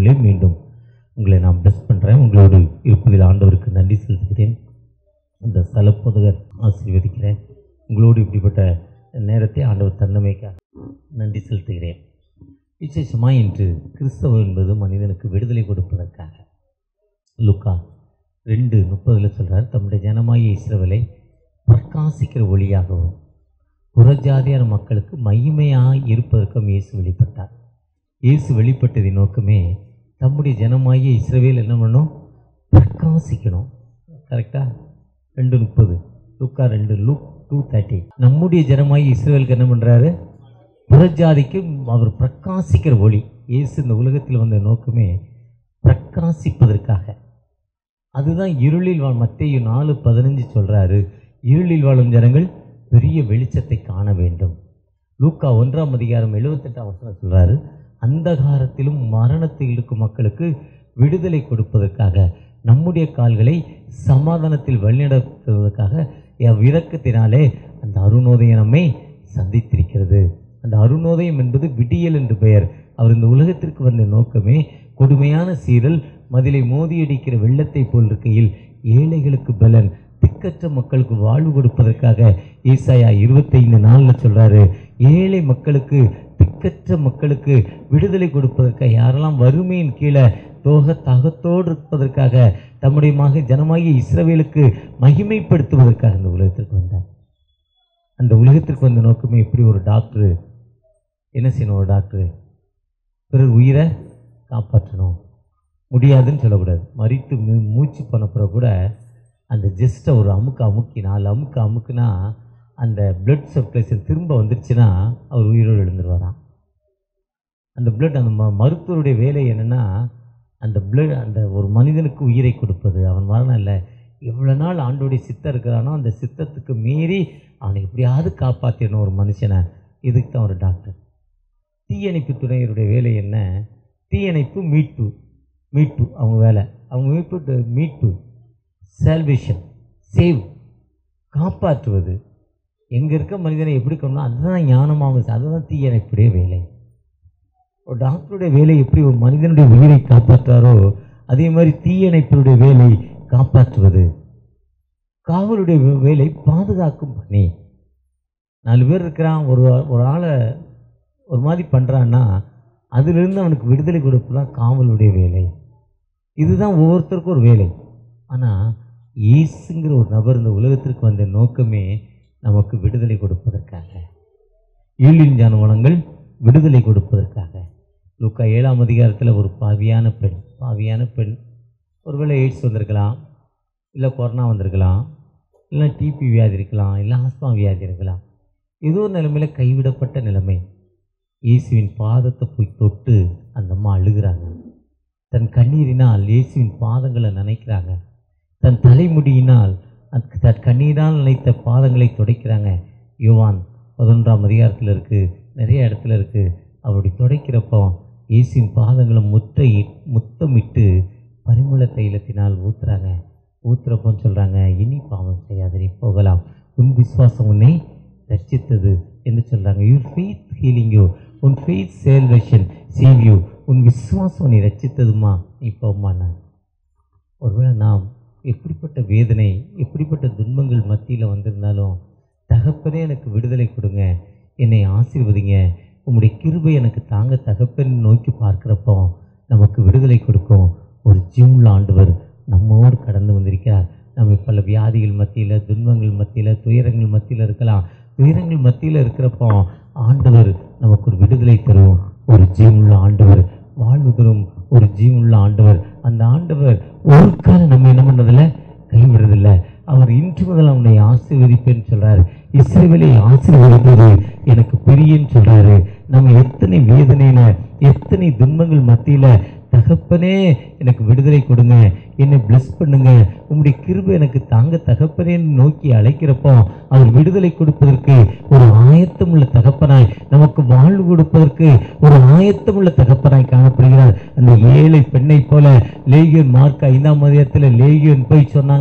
கிறிஸ்துவுக்குள்ளே மீண்டும் உங்களை நான் பிளஸ் பண்ணுறேன் உங்களோடு இருப்பதில் ஆண்டவருக்கு நன்றி செலுத்துகிறேன் இந்த சலப்போதகர் ஆசீர்வதிக்கிறேன் உங்களோடு இப்படிப்பட்ட நேரத்தை ஆண்டவர் தந்தமைக்காக நன்றி செலுத்துகிறேன் விசேஷமாக இன்று கிறிஸ்தவம் என்பது மனிதனுக்கு விடுதலை கொடுப்பதற்காக லுக்கா ரெண்டு முப்பதில் சொல்கிறார் தம்முடைய ஜனமாகிய இஸ்ரவேலை பிரகாசிக்கிற ஒளியாகவும் புறஜாதியான மக்களுக்கு மகிமையாக இருப்பதற்கும் இயேசு வெளிப்பட்டார் இயேசு வெளிப்பட்டதின் நோக்கமே தம்முடைய ஜனமாகிய இஸ்ரவேல் என்ன பண்ணும் பிரகாசிக்கணும் கரெக்டா ரெண்டு முப்பது லுக்கா ரெண்டு லுக் டூ தேர்ட்டி நம்முடைய ஜனமாகிய இஸ்ரவேலுக்கு என்ன பண்ணுறாரு புறஜாதிக்கு அவர் பிரகாசிக்கிற ஒளி இயேசு இந்த உலகத்தில் வந்த நோக்கமே பிரகாசிப்பதற்காக அதுதான் இருளில் வாழ் மத்தேயு நாலு பதினஞ்சு சொல்றாரு இருளில் வாழும் ஜனங்கள் பெரிய வெளிச்சத்தை காண வேண்டும் லூக்கா ஒன்றாம் அதிகாரம் எழுபத்தெட்டாம் வசனம் சொல்றாரு அந்தகாரத்திலும் மரணத்தில் இருக்கும் மக்களுக்கு விடுதலை கொடுப்பதற்காக நம்முடைய கால்களை சமாதானத்தில் வழிநடத்துவதற்காக இறக்கத்தினாலே அந்த அருணோதயம் நம்மை சந்தித்திருக்கிறது அந்த அருணோதயம் என்பது விடியல் என்று பெயர் அவர் இந்த உலகத்திற்கு வந்த நோக்கமே கொடுமையான சீரல் மதிலை மோதியடிக்கிற வெள்ளத்தை போல் இருக்கையில் ஏழைகளுக்கு பலன் திக்கற்ற மக்களுக்கு வாழ்வு கொடுப்பதற்காக ஈசாயா இருபத்தைந்து நாளில் சொல்றாரு ஏழை மக்களுக்கு திக்கற்ற மக்களுக்கு விடுதலை கொடுப்பதற்காக யாரெல்லாம் வறுமையின் கீழே தோக தகத்தோடு இருப்பதற்காக தம்முடைய மக ஜனமாகிய இஸ்ரவேலுக்கு மகிமைப்படுத்துவதற்காக இந்த உலகத்திற்கு வந்தார் அந்த உலகத்திற்கு வந்த நோக்கமே எப்படி ஒரு டாக்டரு என்ன செய்யணும் ஒரு டாக்டரு பிறர் உயிரை காப்பாற்றணும் முடியாதுன்னு சொல்லக்கூடாது மறித்து மூ மூச்சு பண்ணப்புற கூட அந்த ஜஸ்ட்டை ஒரு அமுக்கு அமுக்கி நாலு அமுக்கு அமுக்குனா அந்த பிளட் சர்க்குலேஷன் திரும்ப வந்துருச்சுன்னா அவர் உயிரோடு எழுந்துருவாராம் அந்த பிளட் அந்த ம மருத்துவருடைய வேலை என்னென்னா அந்த பிளட் அந்த ஒரு மனிதனுக்கு உயிரை கொடுப்பது அவன் மரணம் இல்லை எவ்வளோ நாள் ஆண்டோடைய சித்தம் இருக்கிறானோ அந்த சித்தத்துக்கு மீறி அவனை எப்படியாவது காப்பாற்றிடணும் ஒரு மனுஷனை இதுக்கு தான் ஒரு டாக்டர் தீயணைப்பு துறையினுடைய வேலை என்ன தீயணைப்பு மீட்பு மீட்பு அவங்க வேலை அவங்க மீட்பு மீட்பு சால்வேஷன் சேவ் காப்பாற்றுவது எங்கே இருக்க மனிதனை எப்படி கொள்ளணும் அதுதான் ஞானமாக அதுதான் தீயணைப்புடைய வேலை ஒரு டாக்டருடைய வேலை எப்படி ஒரு மனிதனுடைய உயிரை காப்பாற்றாரோ அதே மாதிரி தீயணைப்பினுடைய வேலை காப்பாற்றுவது காவலுடைய வே- வேலை பாதுகாக்கும் பணி நாலு பேர் இருக்கிறான் ஒரு ஒரு ஆளை ஒரு மாதிரி பண்ணுறான்னா அதிலிருந்து அவனுக்கு விடுதலை கொடுப்பு தான் காவலுடைய வேலை இதுதான் ஒவ்வொருத்தருக்கும் ஒரு வேலை ஆனால் இயேசுங்கிற ஒரு நபர் இந்த உலகத்திற்கு வந்த நோக்கமே நமக்கு விடுதலை கொடுப்பதற்காக ஈழின் ஜானவனங்கள் விடுதலை கொடுப்பதற்காக லூக்கா ஏழாம் அதிகாரத்தில் ஒரு பாவியான பெண் பாவியான பெண் ஒருவேளை எய்ட்ஸ் வந்திருக்கலாம் இல்லை கொரோனா வந்திருக்கலாம் இல்லை டிபி வியாதி இருக்கலாம் இல்லை ஆஸ்மா வியாதி இருக்கலாம் ஏதோ ஒரு நிலைமையில கைவிடப்பட்ட நிலைமை இயேசுவின் பாதத்தை போய் தொட்டு அந்த அம்மா அழுகிறாங்க தன் கண்ணீரினால் இயேசுவின் பாதங்களை நினைக்கிறாங்க தன் தலைமுடியினால் அந்த தன் கண்ணீரால் நினைத்த பாதங்களை துடைக்கிறாங்க யோவான் பதினொன்றாம் அதிகாரத்தில் இருக்குது நிறைய இடத்துல இருக்குது அப்படி துடைக்கிறப்போ இயேசுவின் பாதங்களை முற்றை முத்தமிட்டு பரிமள தைலத்தினால் ஊத்துறாங்க ஊத்துறப்போ சொல்கிறாங்க இனி பாவம் செய்யாத நீ போகலாம் உன் விசுவாசம் உன்னை ரட்சித்தது என்று சொல்கிறாங்க யூ ஃபெய்த் ஹீலிங் யூ உன் ஃபெய்த் சேல்வேஷன் சேவ் யூ உன் விசுவாசம் உன்னை ரட்சித்ததுமா நீ போமானார் ஒருவேளை நாம் எப்படிப்பட்ட வேதனை எப்படிப்பட்ட துன்பங்கள் மத்தியில் வந்திருந்தாலும் தகப்பனே எனக்கு விடுதலை கொடுங்க என்னை ஆசீர்வதிங்க உம்முடைய கிருபை எனக்கு தாங்க தகப்பன் நோக்கி பார்க்குறப்போ நமக்கு விடுதலை கொடுக்கும் ஒரு ஜீவனுள்ள ஆண்டவர் நம்மோடு கடந்து வந்திருக்கிறார் நம்ம பல வியாதிகள் மத்தியில் துன்பங்கள் மத்தியில் துயரங்கள் மத்தியில் இருக்கலாம் துயரங்கள் மத்தியில் இருக்கிறப்போ ஆண்டவர் நமக்கு ஒரு விடுதலை தரும் ஒரு ஜீவனுள்ள ஆண்டவர் வாழ்வு தரும் ஒரு ஜீவனுள்ள ஆண்டவர் அந்த ஆண்டவர் ஒரு காலம் நம்ம என்ன பண்ணதில்ல கைவிடுறதில்ல அவர் இன்று முதல் அவனை ஆசீர்வதிப்பேன்னு சொல்றாரு இஸ்ரேவேலை ஆசீர்வதிப்பது எனக்கு பிரியன்னு சொல்றாரு நம்ம எத்தனை வேதனையில எத்தனை துன்பங்கள் மத்தியில தகப்பனே எனக்கு விடுதலை கொடுங்க என்னை bless பண்ணுங்க உம்முடைய கிருபை எனக்கு தாங்க தகப்பனேன்னு நோக்கி அழைக்கிறப்போ அவர் விடுதலை கொடுப்பதற்கு ஒரு ஆயத்தமுள்ள தகப்பனாய் நமக்கு வாழ்வு கொடுப்பதற்கு ஒரு ஆயத்தமுள்ள தகப்பனாய் காணப்படுகிறார் அந்த ஏழை பெண்ணை போல லேகியன் மார்க் ஐந்தாம் மதியத்தில் லேகியன் போய் சொன்னாங்க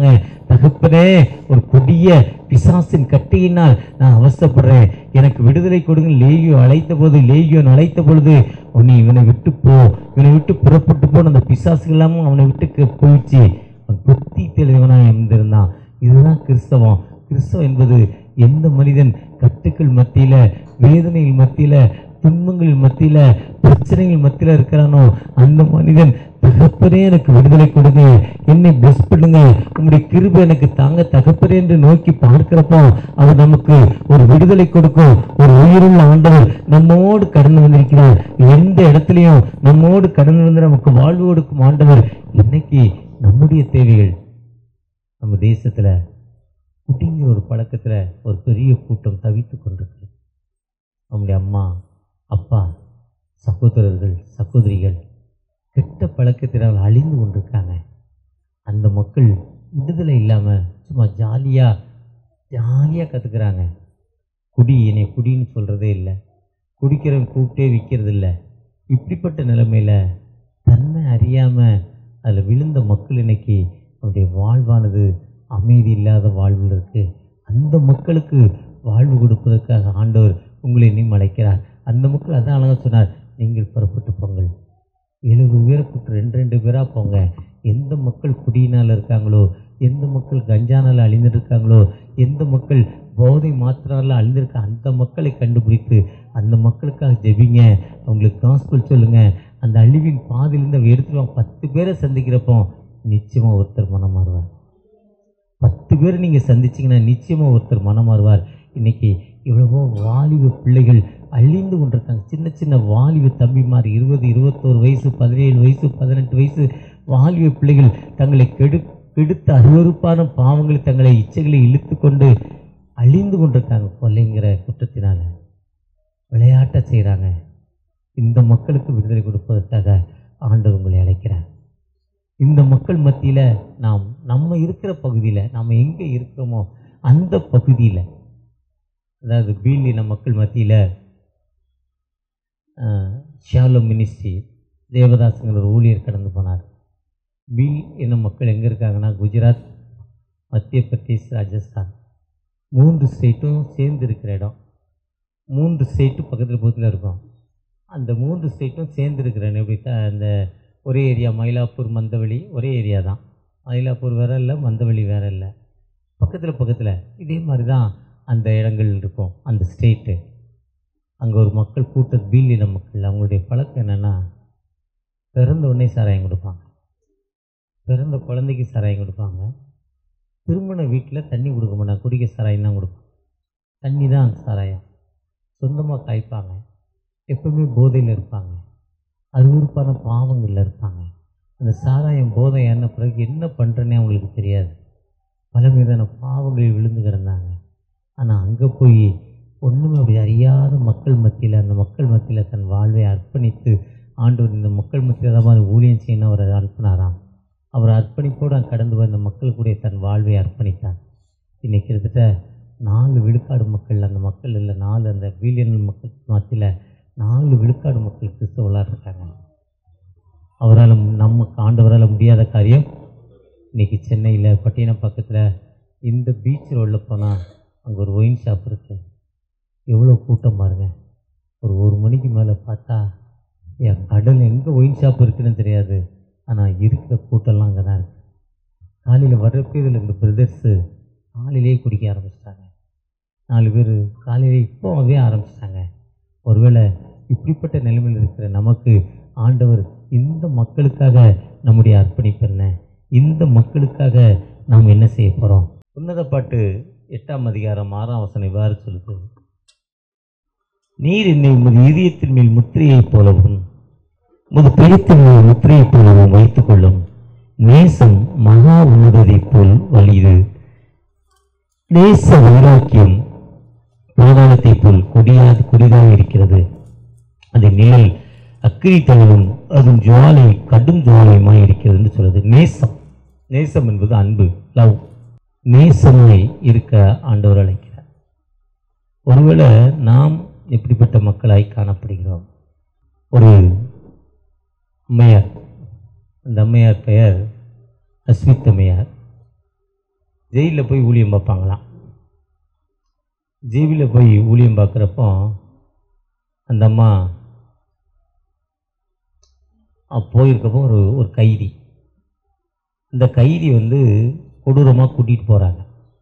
தகப்பனே ஒரு கொடிய பிசாசின் கட்டியினால் நான் அவசப்படுறேன் எனக்கு விடுதலை கொடுங்க லேகியோ அழைத்த போது லேகியோன் அழைத்த பொழுது நீ இவனை விட்டு போ இவனை விட்டு புறப்பட்டு போன அந்த பிசாசுகள் எல்லாமும் அவனை விட்டு க- போயிடுச்சு அவன் புத்தி தெளிவனாக இருந்திருந்தான் இதுதான் கிறிஸ்தவம் கிறிஸ்தவம் என்பது எந்த மனிதன் கட்டுக்கள் மத்தியில வேதனைகள் மத்தியில துன்பங்கள் மத்தியில பிரச்சனைகள் மத்தியில இருக்கிறானோ அந்த மனிதன் தகப்பனே எனக்கு விடுதலை கொடுங்க என்னை பிளஸ் பண்ணுங்க உங்களுடைய கிருபை எனக்கு தாங்க தகப்பனே என்று நோக்கி பார்க்கிறப்போ அவர் நமக்கு ஒரு விடுதலை கொடுக்கும் ஒரு உயிருள்ள ஆண்டவர் நம்மோடு கடந்து வந்திருக்கிறார் எந்த இடத்துலையும் நம்மோடு கடந்து வந்து நமக்கு வாழ்வு கொடுக்கும் ஆண்டவர் இன்னைக்கு நம்முடைய தேவைகள் நம்ம தேசத்துல குடிங்கிற ஒரு பழக்கத்துல ஒரு பெரிய கூட்டம் தவித்து கொண்டிருக்கு நம்முடைய அம்மா அப்பா சகோதரர்கள் சகோதரிகள் கெட்ட பழக்கத்தினால் அழிந்து கொண்டிருக்காங்க அந்த மக்கள் விடுதலை இல்லாமல் சும்மா ஜாலியாக ஜாலியாக கற்றுக்குறாங்க குடி என்னை குடின்னு சொல்கிறதே இல்லை குடிக்கிறவன் கூப்பிட்டே விற்கிறது இல்லை இப்படிப்பட்ட நிலைமையில் தன்னை அறியாமல் அதில் விழுந்த மக்கள் இன்னைக்கு அவருடைய வாழ்வானது அமைதி இல்லாத வாழ்வில் இருக்குது அந்த மக்களுக்கு வாழ்வு கொடுப்பதற்காக ஆண்டவர் உங்களை இன்னும் அழைக்கிறார் அந்த மக்கள் அதான் அழகாக சொன்னார் நீங்கள் புறப்பட்டு போங்கள் எழுபது பேரை கூப்பிட்டு ரெண்டு ரெண்டு பேராக போங்க எந்த மக்கள் குடியினால் இருக்காங்களோ எந்த மக்கள் கஞ்சானால் அழிந்துட்டு இருக்காங்களோ எந்த மக்கள் போதை மாத்திரால அழிந்திருக்க அந்த மக்களை கண்டுபிடித்து அந்த மக்களுக்காக ஜெபிங்க அவங்களுக்கு காஸ்பிள் சொல்லுங்க அந்த அழிவின் பாதையிலேருந்து அவ எடுத்துருவாங்க பத்து பேரை சந்திக்கிறப்போ நிச்சயமாக ஒருத்தர் மனம் மாறுவார் பத்து பேர் நீங்கள் சந்திச்சீங்கன்னா நிச்சயமாக ஒருத்தர் மனம் மாறுவார் இன்னைக்கு எவ்வளவோ வாலிப பிள்ளைகள் அழிந்து கொண்டிருக்காங்க சின்ன சின்ன வாலிப தம்பிமார் இருபது இருபத்தோரு வயசு பதினேழு வயசு பதினெட்டு வயசு வாலிப பிள்ளைகள் தங்களை கெடு கெடுத்த அருவருப்பான பாவங்களை தங்களை இச்சைகளை இழுத்து கொண்டு அழிந்து கொண்டிருக்காங்க கொலைங்கிற குற்றத்தினால விளையாட்ட செய்கிறாங்க இந்த மக்களுக்கு விடுதலை கொடுப்பதற்காக ஆண்டவர் உங்களை அழைக்கிறார் இந்த மக்கள் மத்தியில் நாம் நம்ம இருக்கிற பகுதியில் நாம் எங்கே இருக்கிறோமோ அந்த பகுதியில் அதாவது பீலின மக்கள் மத்தியில் ஷாலோ மினிஸ்ட்ரி தேவதாசுங்கிற ஒரு ஊழியர் கடந்து போனார் பீல் என்னும் மக்கள் எங்கே இருக்காங்கன்னா குஜராத் மத்திய பிரதேஷ் ராஜஸ்தான் மூன்று ஸ்டேட்டும் சேர்ந்து இருக்கிற இடம் மூன்று ஸ்டேட்டும் பக்கத்தில் பக்கத்தில் இருக்கும் அந்த மூன்று ஸ்டேட்டும் சேர்ந்து இருக்கிற இடம் எப்படி த- அந்த ஒரே ஏரியா மயிலாப்பூர் மந்தவெளி ஒரே ஏரியா தான் மயிலாப்பூர் வேற இல்லை மந்தவெளி வேற இல்லை பக்கத்தில் பக்கத்தில் இதே மாதிரி தான் அந்த இடங்கள் இருக்கும் அந்த ஸ்டேட்டு அங்கே ஒரு மக்கள் கூட்ட பீலின மக்கள் அவங்களுடைய பழக்கம் என்னென்னா பிறந்த உடனே சாராயம் கொடுப்பாங்க பிறந்த குழந்தைக்கு சாராயம் கொடுப்பாங்க திருமண வீட்டில் தண்ணி கொடுக்க மாட்டாங்க குடிக்க சாராயம் தான் கொடுப்பாங்க தண்ணி தான் அந்த சாராயம் சொந்தமாக காய்ப்பாங்க எப்பவுமே போதையில் இருப்பாங்க அருவருப்பான பாவங்களில் இருப்பாங்க அந்த சாராயம் போதை என்ன பிறகு என்ன பண்ணுறேன்னே அவங்களுக்கு தெரியாது பல மீதான பாவங்களில் விழுந்து கிடந்தாங்க ஆனால் அங்கே போய் ஒன்றுமே அப்படி அறியாத மக்கள் மத்தியில் அந்த மக்கள் மத்தியில் தன் வாழ்வை அர்ப்பணித்து ஆண்டவர் இந்த மக்கள் மத்தியில் தான் மாதிரி ஊழியம் செய்யணும் அவர் அனுப்பினாராம் அவர் அர்ப்பணிப்போடு அங்க கடந்து வந்த மக்களுக்குடைய தன் வாழ்வை அர்ப்பணித்தார் இன்னைக்கு கிட்டத்தட்ட நாலு விழுக்காடு மக்கள் அந்த மக்கள் இல்லை நாலு அந்த பில்லியன் மக்கள் மத்தியில் நாலு விழுக்காடு மக்கள் கிறிஸ்தவர்களாக இருக்காங்க அவரால் நம்ம ஆண்டவரால் முடியாத காரியம் இன்னைக்கு சென்னையில் பட்டினம் பக்கத்தில் இந்த பீச் ரோடில் போனால் அங்கே ஒரு ஒயின் ஷாப் இருக்குது எவ்வளோ கூட்டம் பாருங்க ஒரு ஒரு மணிக்கு மேலே பார்த்தா என் கடல் எங்கே ஒயின் ஷாப் இருக்குன்னு தெரியாது ஆனால் இருக்கிற கூட்டம்லாம் அங்கே தான் இருக்குது காலையில் வர்றப்போ இதில் இந்த பிரதர்ஸு காலையிலேயே குடிக்க ஆரம்பிச்சிட்டாங்க நாலு பேர் காலையிலே இப்போவே ஆரம்பிச்சிட்டாங்க ஒருவேளை இப்படிப்பட்ட நிலைமையில் இருக்கிற நமக்கு ஆண்டவர் இந்த மக்களுக்காக நம்முடைய அர்ப்பணிப்பு என்ன இந்த மக்களுக்காக நாம் என்ன செய்ய போகிறோம் உன்னத பாட்டு எட்டாம் அதிகாரம் ஆறாம் வசனம் இவ்வாறு சொல்லுது நீர் என்னை உமது இதயத்தின் மேல் முத்திரையைப் போலவும் உமது பெயத்தின் மேல் முத்திரையைப் போலவும் வைத்துக் கொள்ளும் நேசம் மகா உன்னதத்தைப் போல் வலிது நேச வைராக்கியம் பாதாளத்தைப் போல் கொடியாது கொடிதாக இருக்கிறது அதன் நிழல் அக்கினி தழலும் அதுவும் ஜுவாலை கடும் ஜுவாலையுமாய் இருக்கிறது என்று சொல்லுது நேசம் நேசம் என்பது அன்பு லவ் நேசமாய் இருக்க ஆண்டவர் அழைக்கிறார் ஒருவேளை நாம் எப்படிப்பட்ட மக்களாய் காணப்படுகிறோம் ஒரு அம்மையார் அந்த அம்மையார் பெயர் அஸ்மித் அம்மையார் ஜெயிலில் போய் ஊழியம் பார்ப்பாங்களாம் ஜெயிலில் போய் ஊழியம் பார்க்குறப்போ அந்த அம்மா அ- போயிருக்கப்போ ஒரு ஒரு கைதி இந்த கைதி வந்து கொடூரமாக கூட்டிகிட்டு போகிறாங்க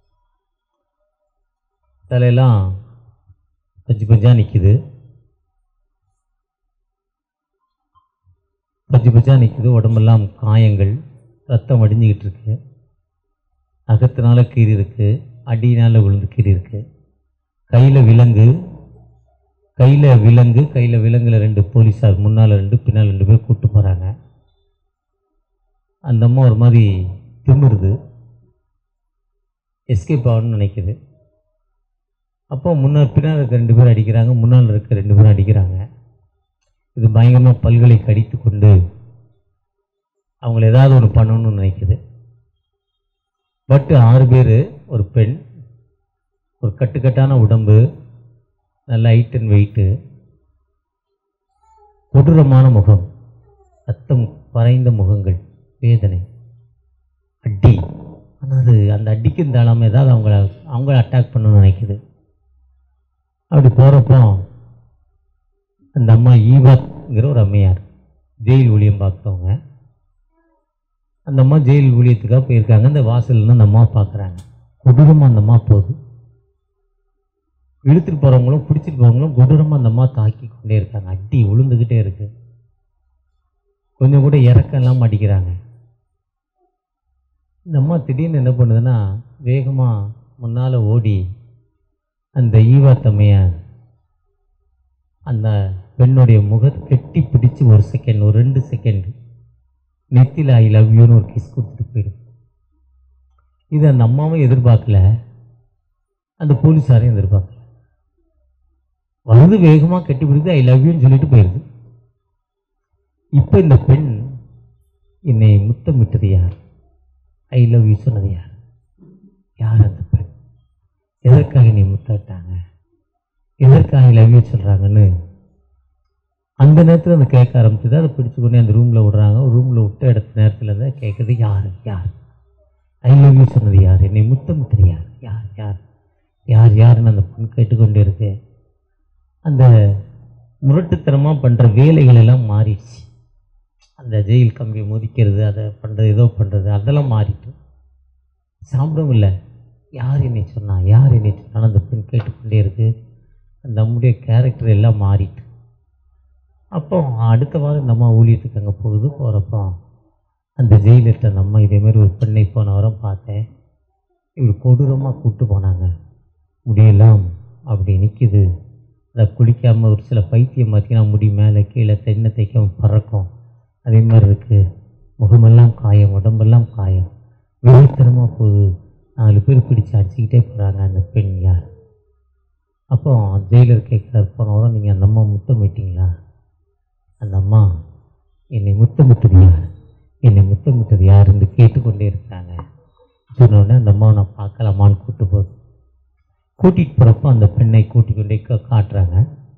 தலையெல்லாம் பஞ்சு பஞ்சா நிற்குது பஞ்சு பஞ்சா நிற்குது உடம்பெல்லாம் காயங்கள் ரத்தம் வடிஞ்சிக்கிட்டு இருக்கு அகத்தினால கீறி இருக்கு அடியினால் விழுந்து கீறி இருக்கு கையில் விலங்கு கையில் விலங்கு கையில் விலங்குல ரெண்டு போலீஸார் முன்னால் ரெண்டு பின்னால் ரெண்டு பேர் கூப்பிட்டு போகிறாங்க அந்த அம்மா ஒரு மாதிரி திமிருது எஸ்கேப் ஆகணும்னு நினைக்குது அப்போ முன்னால் பின்னால் இருக்க ரெண்டு பேர் அடிக்கிறாங்க முன்னால் இருக்க ரெண்டு பேரும் அடிக்கிறாங்க இது பயங்கரமாக பல்களை கடித்து கொண்டு அவங்கள ஏதாவது ஒன்று பண்ணணும்னு நினைக்குது பட்டு ஆறு பேர் ஒரு பெண் ஒரு கட்டுக்கட்டான உடம்பு நல்ல ஹைட் அண்ட் வெயிட்டு கொடூரமான முகம் ரத்தம் பறைந்த முகங்கள் வேதனை அடி ஆனால் அது அந்த அடிக்கும் தாளாமல் ஏதாவது அவங்கள அவங்கள அட்டாக் பண்ணணும்னு நினைக்குது அப்படி போகிறப்போ அந்த அம்மா ஈவாத்ங்கிற ஒரு அம்மையார் ஜெயில் ஊழியம் பார்க்குறவங்க அந்த அம்மா ஜெயில் ஊழியத்துக்காக போயிருக்காங்க அந்த வாசல்ல அந்த அம்மா பார்க்குறாங்க கொடூரமாக அந்த அம்மா போகுது இழுத்துட்டு போகிறவங்களும் பிடிச்சிட்டு போகிறவங்களும் கொடூரமாக அந்த அம்மா தாக்கி கொண்டே இருக்காங்க அடி விழுந்துக்கிட்டே இருக்கு கொஞ்சம் கூட இறக்கம் இல்லாமல் அடிக்கிறாங்க இந்த அம்மா திடீர்னு என்ன பண்ணுதுன்னா வேகமாக முன்னால் ஓடி அந்த ஈவா தம்மையார் அந்த பெண்ணுடைய முகத்தை கெட்டி பிடிச்சு ஒரு செகண்ட் ஒரு ரெண்டு செகண்ட் நெத்தியில் ஐ லவ் யூன்னு ஒரு கிஸ் கொடுத்துட்டு போயிடும் இது அந்த அம்மாவும் எதிர்பார்க்கல அந்த போலீஸாரையும் எதிர்பார்க்கல வருது வேகமாக கட்டி பிடித்து ஐ லவ் யூன்னு சொல்லிட்டு போயிடுது இப்போ இந்த பெண் என்னை முத்தமிட்டது யார் ஐ லவ் யூ சொன்னது யார் யார் அந்த பெண் எதற்காக என்னை முத்தமிட்டாங்க எதற்காக ஐ லவ் யூ சொல்கிறாங்கன்னு அந்த நேரத்தில் அந்த கேட்க ஆரம்பிச்சது அதை பிடிச்சு கொண்டு அந்த ரூமில் விடுறாங்க ரூமில் விட்ட இடத்து நேரத்தில் தான் கேட்குறது யார் யார் ஐ லவ் யூ சொன்னது யார் என்னை முத்தமிட்டது யார் யார் யார் யார் யாருன்னு அந்த பொண்ணு கேட்டுக்கொண்டே இருக்கு அந்த முரட்டுத்தனமாக பண்ணுற வேலைகள் எல்லாம் மாறிடுச்சு அந்த ஜெயில் கம்பியை முதிக்கிறது அதை பண்ணுறது ஏதோ பண்ணுறது அதெல்லாம் மாறிட்டு சாப்பிடவும் இல்லை யார் என்னை சொன்னா யார் என்னை சொன்னான்னு அந்த பெண் கேட்டுக்கொண்டே இருக்கு அந்த நம்முடைய கேரக்டர் எல்லாம் மாறிட்டு அப்போ அடுத்த வாரம் இந்த அம்மா ஊழியத்துக்கு அங்கே போகுது போகிறப்போ அந்த ஜெயிலிட்ட அந்த அம்மா இதேமாரி ஒரு பெண்ணை போன வாரம் பார்த்தேன் இப்படி கொடூரமாக கூப்பிட்டு போனாங்க முடியெல்லாம் அப்படி நிற்கிது அதை குளிக்காமல் ஒரு சில பைத்தியம் பார்த்தீங்கன்னா முடி மேலே கீழே தென்னை தைக்காம பறக்கும் அதே மாதிரி இருக்குது முகமெல்லாம் காயம் உடம்பெல்லாம் காயம் வெறித்தனமாக போகுது நாலு பேர் பிடிச்சு அடிச்சுக்கிட்டே போகிறாங்க அந்த பெண் யார் அப்போ ஜெயிலர் கேட்குறாரு போன வாரம் நீங்கள் அந்த அம்மா முத்தமிட்டீங்களா அந்த அம்மா என்னை முத்தமிட்டது யார் என்னை முத்தமிட்டது யாருன்னு கேட்டுக்கொண்டே இருக்கிறாங்க சொன்ன உடனே அந்த அம்மாவை நான் பார்க்கலாமான்னு கூட்டு போகுது கூட்டிகிட்டு போகிறப்போ அந்த பெண்ணை கூட்டிக் கொண்டே கா- காட்டுறாங்க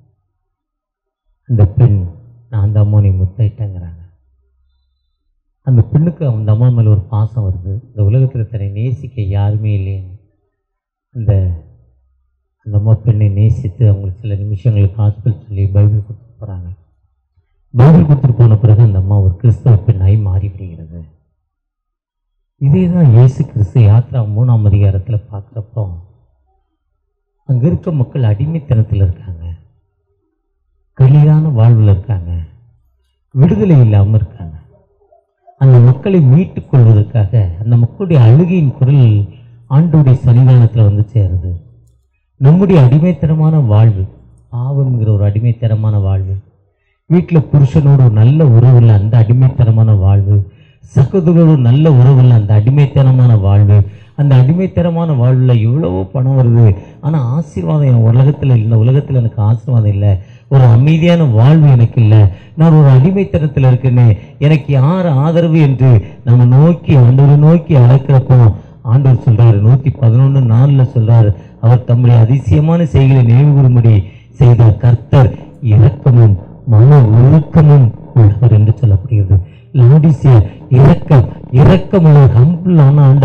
அந்த பெண் நான் அந்த அம்மா நீ முத்திட்டேங்கிறாங்க அந்த பெண்ணுக்கு அந்த அம்மா மேலே ஒரு பாசம் வருது இந்த உலகத்தில் தன்னை நேசிக்க யாருமே இல்லைன்னு அந்த அந்த அம்மா பெண்ணை நேசித்து அவங்களுக்கு சில நிமிஷங்களுக்கு ஹாஸ்பிட்டல் சொல்லி பைபிள் கொடுத்துட்டு போகிறாங்க பைபிள் கொடுத்துட்டு போன பிறகு அந்த அம்மா ஒரு கிறிஸ்தவ பெண்ணாய் மாறி விடுகிறது இதே தான் இயேசு கிறிஸ்து யாத்ரா மூணாம் அதிகாரத்தில் பார்க்குறப்போ அங்கே இருக்க மக்கள் அடிமைத்தனத்தில் இருக்காங்க கலியான வாழ்வில் இருக்காங்க விடுதலை இல்லாமல் இருக்காங்க அந்த மக்களை மீட்டுக் கொள்வதற்காக அந்த மக்களுடைய அழுகையின் குரல் ஆண்டோடைய சன்னிதானத்தில் வந்து சேருது நம்முடைய அடிமைத்தனமான வாழ்வு பாவம்ங்கிற ஒரு அடிமைத்தனமான வாழ்வு வீட்டில் புருஷனோடு ஒரு நல்ல உறவுள்ள அந்த அடிமைத்தனமான வாழ்வு சகோதரோடு நல்ல உறவுள்ள அந்த அடிமைத்தனமான வாழ்வு அந்த அடிமைத்தனமான வாழ்வில் எவ்வளவோ பணம் வருது ஆனால் ஆசீர்வாதம் என் உலகத்தில் இல்லை உலகத்தில் எனக்கு ஆசீர்வாதம் இல்லை ஒரு அமைதியான வாழ்வு எனக்கு இல்லை நான் ஒரு அடிமைத்தனத்தில் இருக்கேனே எனக்கு யார் ஆதரவு என்று நம்ம நோக்கி ஆண்டவரை நோக்கி அழைக்கிறப்போ ஆண்டவர் சொல்றாரு நூற்றி பதினொன்று நாலில் சொல்றாரு அவர் தம்முடைய அதிசயமான செய்களை நினைவுகூறும்படி செய்த கர்த்தர் இரக்கமும் மன ஒழுக்கமும் உள்ளவர் என்று சொல்லப்படுகிறது லாடிசியா இரக்கம் இரக்கமுள்ள ஹம்பிளான ஆண்டவர்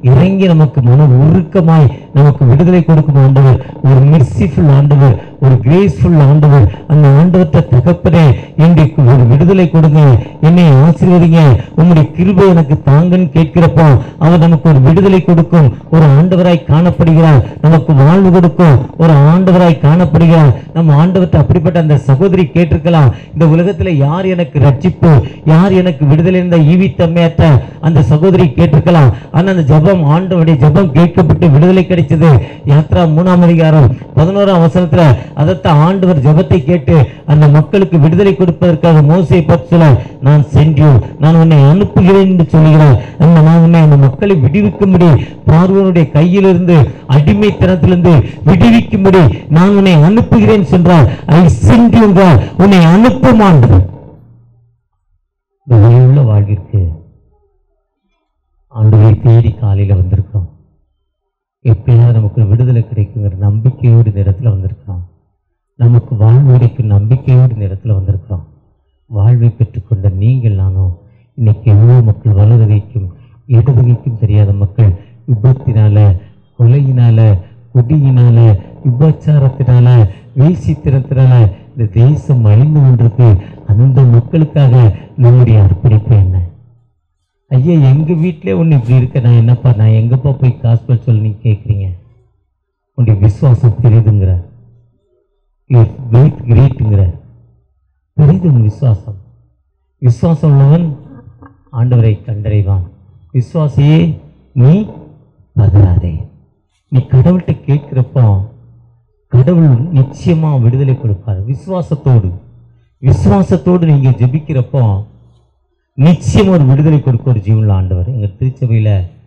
இறங்கி நமக்கு மன உருக்கமாய் நமக்கு விடுதலை கொடுக்கும் ஆண்டவர் ஒரு மிர்சிஃபுல் ஆண்டவர் ஒரு கிரேஸ்ஃபுல் ஆண்டவர் அந்த ஆண்டவத்தை தகப்பனே இன்றைக்கு ஒரு விடுதலை கொடுங்க என்னை ஆசீர்வதிங்க உங்களுடைய கிருபை எனக்கு தாங்கன்னு கேட்கிறப்போ அவர் நமக்கு ஒரு விடுதலை கொடுக்கும் ஒரு ஆண்டவராய் காணப்படுகிறார் நமக்கு வாழ்வு கொடுக்கும் ஒரு ஆண்டவராய் காணப்படுகிறார் நம்ம ஆண்டவத்தை அப்படிப்பட்ட அந்த சகோதரி கேட்டிருக்கலாம் இந்த உலகத்துல யார் எனக்கு ரட்சிப்பு யார் எனக்கு விடுதலை இருந்த ஈவித்தம்மையற்ற அந்த சகோதரி கேட்டிருக்கலாம் ஆனா அந்த ஜெபம் ஆண்டவருடைய ஜெபம் கேட்கப்பட்டு விடுதலை கிடைச்சது யாத்ரா மூணாம் அதிகாரம் பதினோராம் வசனத்துல அதத்தான் ஆண்டவர் ஜெபத்தை கேட்டு அந்த மக்களுக்கு விடுதலை கொடுப்பதற்காக மோசையை பற்றி சொல்ல நான் சென்றேன் நான் உன்னை அனுப்புகிறேன் என்று சொல்கிறார் அந்த நான் உன்னை அந்த மக்களை விடுவிக்கும்படி பார்வனுடைய கையிலிருந்து அடிமைத்தனத்திலிருந்து விடுவிக்கும்படி நான் உன்னை அனுப்புகிறேன் சென்றார் ஐ சென்ட் என்றார் உன்னை அனுப்பும் ஆண்டவர் இந்த உயிருள்ள வாழ்விற்கு ஆண்டவரை தேடி காலையில வந்திருக்கிறோம் எப்பயாவது நமக்கு ஒரு விடுதலை கிடைக்குங்கிற நம்பிக்கையோடு இந்த இடத்துல வந்திருக்கிறோம் நமக்கு வாழ்வு கிடைக்கும் நம்பிக்கையோடு இந்த இடத்துல வந்திருக்கிறோம் வாழ்வை பெற்றுக்கொண்ட நீங்கள் நானும் இன்னைக்கு எவ்வளோ மக்கள் வலதுகைக்கும் இடதுகைக்கும் தெரியாத மக்கள் விபத்தினால கொலையினால குடியினால விபச்சாரத்தினால வேசித்தனத்தினால இந்த தேசம் அழிந்து கொண்டிருக்கு அந்த மக்களுக்காக நம்முடைய அர்ப்பணிப்பு என்ன ஐயா எங்க வீட்டிலே ஒன்று இப்படி இருக்க நான் என்னப்பா நான் எங்கப்பா போய் காஸ்பல் சொல்லி நீங்க கேட்குறீங்க உன்னுடைய விசுவாசம் தெரியுதுங்கிற வெயிட் கிரேட்டுங்கிற பெரிது உன் விசுவாசம் விசுவாசம் உள்ளவன் ஆண்டவரை கண்டடைவான் விசுவாசியே நீ பதறாதே நீ கடவுள்கிட்ட கேட்கிறப்போ கடவுள் நிச்சயமா விடுதலை கொடுப்பார் விசுவாசத்தோடு விசுவாசத்தோடு நீங்க ஜெபிக்கிறப்போ நிச்சயம் ஒரு விடுதலை கொடுக்க ஒரு ஜீவனில் ஆண்டவர் எங்க திருச்சபையில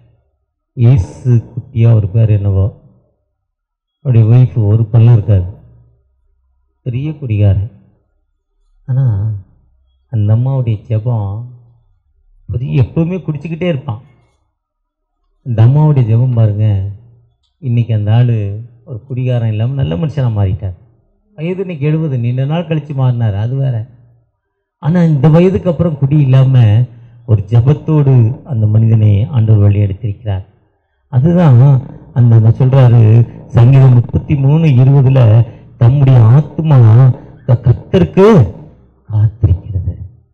இயேசு குட்டியா ஒரு பேர் என்னவோ அவருடைய ஒய்ஃப் ஒரு பல்லம் இருக்காது பெரிய குடிகாரன் ஆனால் அந்த அம்மாவுடைய ஜெபம் பெரிய எப்பவுமே குடிச்சுக்கிட்டே இருப்பான் இந்த அம்மாவுடைய ஜெபம் பாருங்க இன்னைக்கு அந்த ஆள் ஒரு குடிகாரன் இல்லாமல் நல்ல மனுஷனாக மாறிட்டார் வயது இன்னைக்கு எழுபது நீண்ட நாள் கழித்து மாறினார் அது வேற ஆனால் இந்த வயதுக்கு அப்புறம் குடி இல்லாமல் ஒரு ஜெபத்தோடு அந்த மனிதனை ஆண்டவர் வழி எடுத்திருக்கிறார் அதுதான் அந்த அந்த சொல்றாரு சங்கீதம் முப்பத்தி மூணு இருபதுல தம்முடைய ஆத்மா க- கர்த்தருக்கு காத்திருக்கிறது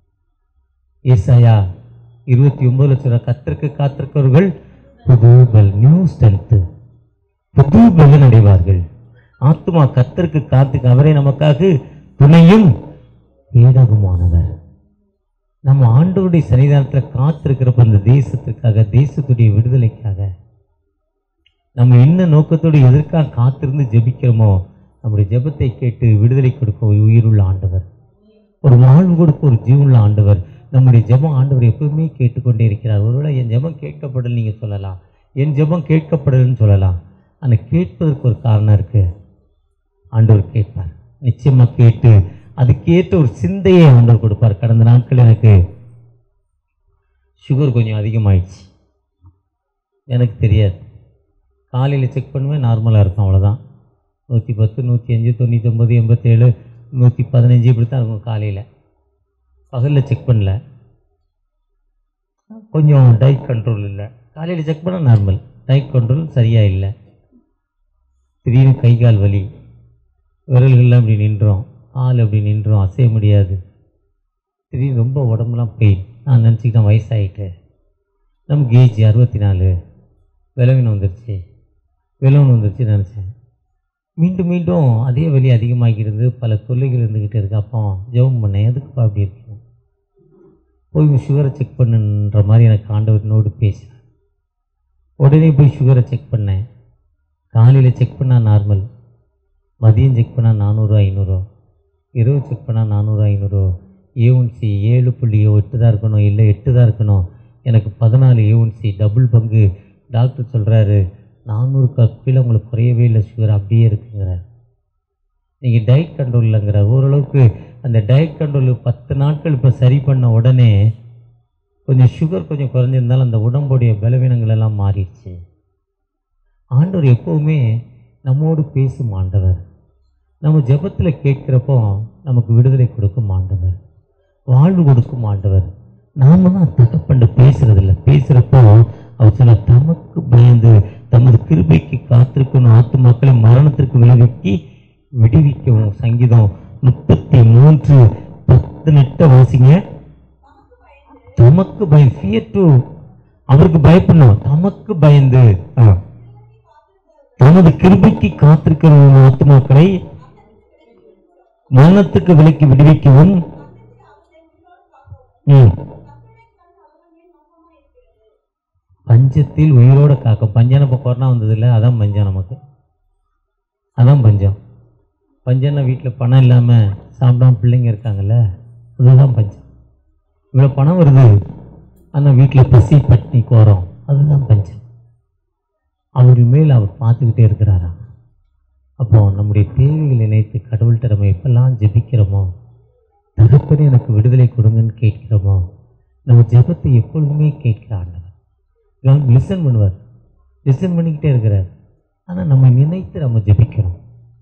ஏசாயா இருபத்தி ஒன்பதுல சொல்ற கர்த்தருக்கு காத்திருக்கிறவர்கள் புது பல் நியூ ஸ்ட்ரென்த் புது பலன் அடைவார்கள் ஆத்மா கர்த்தருக்கு காத்து அவரே நமக்காக துணையும் பேடகமானவர் நம்ம ஆண்டவருடைய சன்னிதானத்தில் காத்திருக்கிறப்ப அந்த தேசத்துக்காக தேசத்துடைய விடுதலைக்காக நம்ம என்ன நோக்கத்தோடு எதற்காக காத்திருந்து ஜெபிக்கிறோமோ நம்முடைய ஜெபத்தை கேட்டு விடுதலை கொடுக்க ஒரு உயிருள்ள ஆண்டவர் ஒரு வாழ்வு கொடுக்க ஒரு ஜீவனுள்ள ஆண்டவர் நம்முடைய ஜெபம் ஆண்டவர் எப்பவுமே கேட்டுக்கொண்டே இருக்கிறார் ஒருவேளை என் ஜெபம் கேட்கப்படல நீங்கள் சொல்லலாம் என் ஜெபம் கேட்கப்படலன்னு சொல்லலாம் ஆனால் கேட்பதற்கு ஒரு காரணம் இருக்கு ஆண்டவர் கேட்பார் நிச்சயமா கேட்டு அதுக்கேற்ற ஒரு சிந்தையை ஆண்டவர் கொடுப்பார் கடந்த நாட்கள் எனக்கு சுகர் கொஞ்சம் அதிகமாயிடுச்சு எனக்கு தெரியாது காலையில் செக் பண்ணுவேன் நார்மலாக இருக்கும் அவ்வளோதான் நூற்றி பத்து நூற்றி அஞ்சு தொண்ணூத்தொம்பது எண்பத்தேழு நூற்றி பதினஞ்சு இப்படி தான் இருக்கும் காலையில் பகலில் செக் பண்ணல கொஞ்சம் டயட் கண்ட்ரோல் இல்லை காலையில் செக் பண்ணால் நார்மல் டயட் கண்ட்ரோல் சரியாக இல்லை திடீர்னு கை கால் வலி விரல்கள்லாம் இப்படி நின்றோம் கால் அப்படி நின்றோம் அசைய முடியாது திடீர்னு ரொம்ப உடம்புலாம் பெயின் நான் நினச்சிக்கிட்டேன் வயசாகிட்டு நமக்கு ஏஜ் அறுபத்தி நாலு விலவினம் வந்துருச்சு விலவன் வந்துருச்சு நினச்சேன் மீண்டும் மீண்டும் அதே வலி அதிகமாகிக்கிறது பல தொல்லைகள் இருந்துக்கிட்டு இருக்கு அப்போ ஜெபம் பண்ணேன் எதுக்குப்பா அப்படி இருக்கு போய் சுகரை செக் பண்ணுன்ற மாதிரி எனக்கு ஆண்டவர் நோடு பேசுகிறேன் உடனே போய் சுகரை செக் பண்ணேன் காலையில் செக் பண்ணால் நார்மல் மதியம் செக் பண்ணால் நானூறு ஐநூறு இரவு செக் பண்ணால் நானூறு ஐநூறு ஏஒன்சி ஏழு புள்ளி எட்டு தான் இருக்கணும் இல்லை எட்டு தான் இருக்கணும் எனக்கு பதினாலு ஏஒன்சி டபுள் பங்கு டாக்டர் சொல்கிறாரு நானூறுக்கு கீழே உங்களுக்கு குறையவே இல்லை சுகர் அப்படியே இருக்குங்கிறார் நீங்கள் டயட் கண்ட்ரோல் இல்லைங்கிறார் ஓரளவுக்கு அந்த டயட் கண்ட்ரோல் பத்து நாட்கள் இப்போ சரி பண்ண உடனே கொஞ்சம் சுகர் கொஞ்சம் குறைஞ்சிருந்தாலும் அந்த உடம்புடைய பலவீனங்கள் எல்லாம் மாறிடுச்சு ஆண்டவர் எப்போவுமே நம்மோடு பேசும் ஆண்டவர் நம்ம ஜெபத்தில் கேட்குறப்போ நமக்கு விடுதலை கொடுக்கும் ஆண்டவர் வாழ்வு கொடுக்கும் ஆண்டவர் நாம தான் தகப்பண்ட பேசுறதில்ல பேசுகிறப்போ அவர் சொன்னார் தமக்கு பயந்து தமது கிருபைக்கு காத்திருக்கும் ஆத்துமாக்களை மரணத்திற்கு விளைவிக்கி விடுவிக்கவும் சங்கீதம் முப்பத்தி மூன்று பத்து நெட்ட வாசிங்க தமக்கு பயம் ஃபியர் டு அவருக்கு பயப்படணும் தமக்கு பயந்து ஆ. தமது கிருபைக்கு காத்திருக்கிற ஆத்துமாக்களை மரணத்துக்கு விலக்கி விடுவிக்கவும் ம். பஞ்சத்தில் உயிரோட காக்கும் பஞ்சம் இப்போ கொரோனா வந்தது இல்லை அதான் பஞ்சம் நமக்கு அதான் பஞ்சம் பஞ்சம்னா வீட்டில் பணம் இல்லாமல் சாப்பிடாம பிள்ளைங்க இருக்காங்கல்ல அதுதான் பஞ்சம் இவ்வளோ பணம் வருது ஆனால் வீட்டில் பசி பட்டினி கோரம் அதுதான் பஞ்சம் அவர் மேல் அவர் பார்த்துக்கிட்டே இருக்கிறாராம் அப்போ நம்முடைய தேவைகளை நினைத்து கடவுள்கிட்ட நம்ம எப்பெல்லாம் ஜெபிக்கிறோமோ தகப்பனே எனக்கு விடுதலை கொடுங்கன்னு கேட்கிறோமோ நம்ம ஜெபத்தை எப்பொழுதுமே கேட்கிற ஆண்டவர் லிசன் பண்ணுவார் லிசன் பண்ணிக்கிட்டே இருக்கிறார் ஆனால் நம்ம நினைத்து நம்ம ஜெபிக்கிறோம்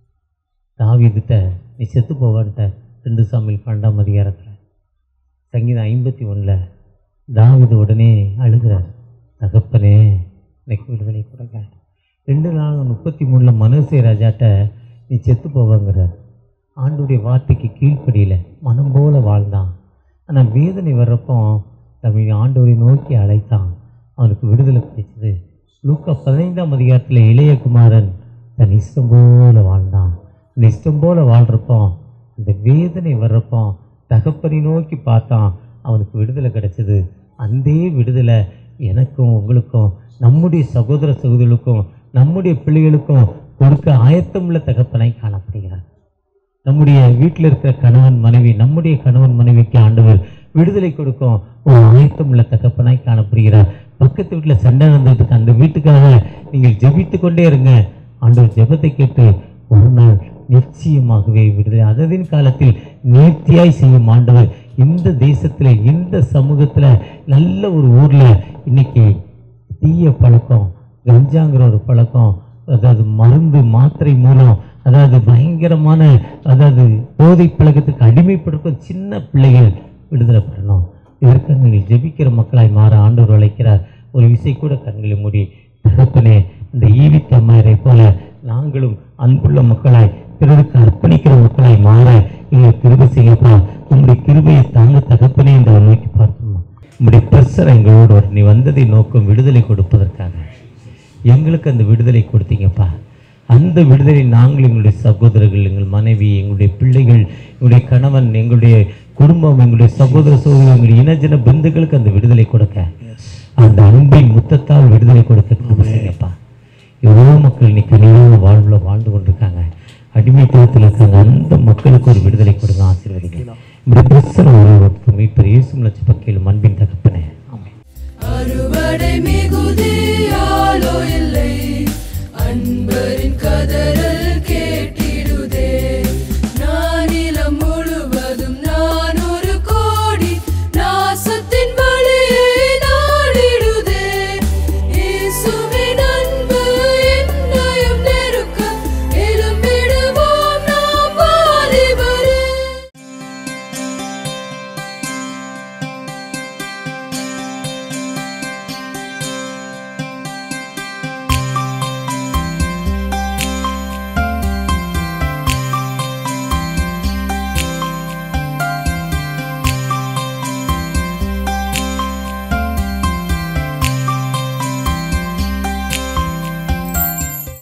தாவீதுட்ட நீ செத்து போவான்ட்ட ரெண்டு சாமியில் பன்னெண்டாம் அதிகாரத்தில் சங்கீதம் ஐம்பத்தி ஒன்றில் தாவீது உடனே அழுகிறார் தகப்பனே எனக்கு விடுதலை கொடுங்க ரெண்டு நாள் முப்பத்தி மூணில் மனோசே ராஜாட்ட நீ செத்து போவாங்கிறார் ஆண்டுடைய வார்த்தைக்கு கீழ்ப்படியில மனம் போல வாழ்ந்தான் ஆனால் வேதனை வர்றப்போ நம்ம ஆண்டவரை நோக்கி அழைத்தான் அவனுக்கு விடுதலை கிடைச்சது லூக்கா பதினைந்தாம் அதிகாரத்தில் இளைய குமாரன் தன் இஷ்டம் போல வாழ்ந்தான் அந்த இஷ்டம் போல வாழ்கிறப்போ அந்த வேதனை வர்றப்போ தகப்பனை நோக்கி பார்த்தான் அவனுக்கு விடுதலை கிடைச்சது அந்த விடுதலை எனக்கும் உங்களுக்கும் நம்முடைய சகோதர சகோதரிகளுக்கும் நம்முடைய பிள்ளைகளுக்கும் கொடுக்க ஆயத்தமுள்ள தகப்பனாய் காணப்படுகிறார் நம்முடைய வீட்டில் இருக்கிற கணவன் மனைவி நம்முடைய கணவன் மனைவிக்கு ஆண்டவர் விடுதலை கொடுக்கும் ஒரு ஆயத்தமுள்ள தகப்பனாய் காணப்படுகிறார் பக்கத்து வீட்டில் சண்டை நடந்துட்டு இருக்கு அந்த வீட்டுக்காக நீங்கள் ஜெபித்து கொண்டே இருங்க ஆண்டவர் ஜெபத்தை கேட்டு ஒரு நாள் நிச்சயமாகவே விடுதலை அததின் காலத்தில் நேர்த்தியாய் செய்யும் ஆண்டவர் இந்த தேசத்தில் இந்த சமூகத்தில் நல்ல ஒரு ஊரில் இன்னைக்கு தீய பழக்கம் கஞ்சாங்கிற ஒரு பழக்கம் அதாவது மருந்து மாத்திரை மூலம் அதாவது பயங்கரமான அதாவது போதை பழக்கத்துக்கு அடிமைப்படுத்தும் சின்ன பிள்ளைகள் விடுதலை பெறணும் இதற்கு நீங்கள் ஜெபிக்கிற மக்களாய் மாற ஆண்டவர் அழைக்கிறார் ஒரு விசை கூட கண்களை மூடி தகப்பனே இந்த ஈவித்த அம்மாயரை போல நாங்களும் அன்புள்ள மக்களாய் பிறருக்கு அர்ப்பணிக்கிற மக்களாய் மாற எங்களை கிருபை செய்யப்பா உங்களுடைய கிருபையை தாங்க தகப்பனே என்று அவர் நோக்கி பார்த்தோம் உங்களுடைய பிரஷர் எங்களோடு வரும். நீ வந்ததை நோக்கம் விடுதலை கொடுப்பதற்காக எங்களுக்கு அந்த விடுதலை கொடுத்தீங்கப்பா அந்த விடுதலை நாங்கள் எங்களுடைய சகோதரர்கள் எங்கள் மனைவி எங்களுடைய பிள்ளைகள் எங்களுடைய கணவன் எங்களுடைய குடும்பம் எங்களுடைய சகோதர சகோதரி எங்களுடைய இனஜன பந்துக்களுக்கு அந்த விடுதலை கொடுக்க அந்த அன்பின் முத்தத்தால் விடுதலை கொடுக்க கிருபை செய்யுங்கப்பா எவ்வளோ மக்கள் இன்னைக்கு கனிவான வாழ்வுல வாழ்ந்து கொண்டிருக்காங்க அடிமைத்தனத்தில் இருக்காங்க அந்த மக்களுக்கு ஒரு விடுதலை கொடுங்க ஆசீர்வதிங்க இப்படி பிரச்சனை ஒரு மீட்பர் இயேசு லட்ச பக்கையில் அன்பின் தகப்பன்